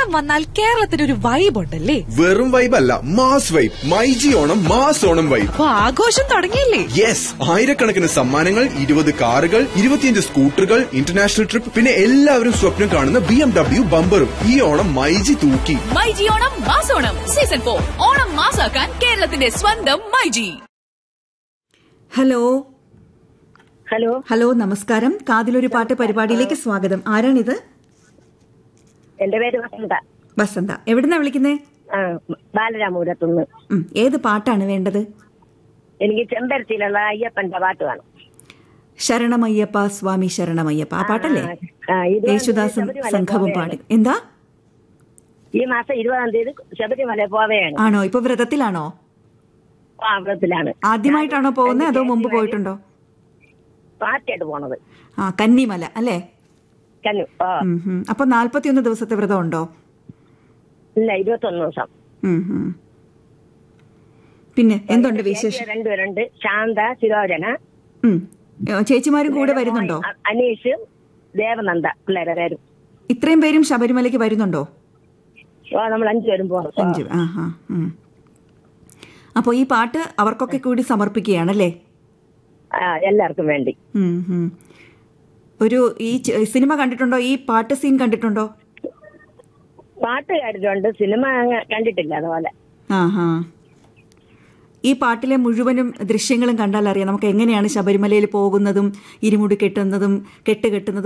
ഓണം വന്നാൽ കേരളത്തിന് ഒരു വൈബ് ഉണ്ടല്ലേ വെറും വൈബ് അല്ല mass vibe myG Onam mass Onam vibe അപ്പൊ ആഘോഷം തുടങ്ങിയില്ലേ യെസ് ആയിരക്കണക്കിന് സമ്മാനങ്ങൾ ഇരുപത് കാറുകൾ ഇരുപത്തിയഞ്ച് സ്കൂട്ടറുകൾ ഇന്റർനാഷണൽ ട്രിപ്പ് പിന്നെ എല്ലാവരും സ്വപ്നം കാണുന്ന ബി എം ഡബ്ല്യു ബമ്പറും ഈ ഓണം മൈജി തൂക്കി മൈജി ഓണം മാസോണം സീസൺ ഫോർ ഓണം മാസാക്കാൻ കേരളത്തിന്റെ സ്വന്തം മൈജി ഹലോ ഹലോ ഹലോ നമസ്കാരം കാതിലൊരു പാട്ട് പരിപാടിയിലേക്ക് സ്വാഗതം ആരാണിത് എന്റെ പേര് വസന്ത വസന്ത എവിടുന്നാ വിളിക്കുന്നേ ആ, ബാലരാമപുരത്തുനിന്ന് ഉം, ഏത് പാട്ടാണ് വേണ്ടത് എനിക്ക് ചെമ്പരത്തിയിലുള്ള അയ്യപ്പന്റെ പാട്ട് വേണം ശരണമയ്യപ്പ സ്വാമി ശരണമയ്യപ്പ ആ പാട്ടല്ലേ ആ, ഇത് യേശുദാസും ശബരിമല സംഘവും പോവുകയാണ്. പാടി എന്താ ഈ മാസം ഇരുപതാം തീയതി ശബരിമല പോവുകയാണ് ആണോ ഇപ്പൊ വ്രതത്തിലാണോ പാവത്തിലാണ് ആദ്യമായിട്ടാണോ പോകുന്നത് അതോ മുമ്പ് പോയിട്ടുണ്ടോ പാറ്റായിട്ട് പോണത് ആ കന്നിമല അല്ലേ കന്നു ഓ ഉം, ഉം. അപ്പൊ നാല്പത്തിയൊന്ന് ദിവസത്തെ വ്രതം ഉണ്ടോ ഇല്ല ഇരുപത്തൊന്ന് ദിവസം ഉം, ഉം. പിന്നെ എന്തുണ്ട് വിശേഷം ചേച്ചിമാര് രണ്ടുപേരുണ്ട് ശാന്ത ശിരോജന ഉം. ഏ, ചേച്ചിമാരും കൂടെ വരുന്നുണ്ടോ അ- അനീഷ് ദേവനന്ദ പിള്ളേരെ പേരും ഇത്രയും പേരും ശബരിമലയ്ക്ക് വരുന്നുണ്ടോ ഓ നമ്മൾ അഞ്ചുപേരും പോകണം അഞ്ച് ആ ആ ഉം. അപ്പോൾ ഈ പാട്ട് അവർക്കൊക്കെ കൂടി സമർപ്പിക്കുകയാണല്ലേ ആ, എല്ലാവർക്കും വേണ്ടി ഉം, ഉം. ഒരു ഈ ച- സിനിമ കണ്ടിട്ടുണ്ടോ ഈ പാട്ട് സീൻ കണ്ടിട്ടുണ്ടോ പാട്ട് കേട്ടിട്ടുണ്ട് സിനിമ അങ്ങ് കണ്ടിട്ടില്ല അതുപോലെ ആ ഹാ ഈ പാട്ടിലെ മുഴുവനും ദൃശ്യങ്ങളും കണ്ടാൽ അറിയാം നമുക്ക് എങ്ങനെയാണ് ശബരിമലയിൽ പോകുന്നതും ഇരുമുടി കെട്ടുന്നതും കെട്ട് കെട്ടുന്നതും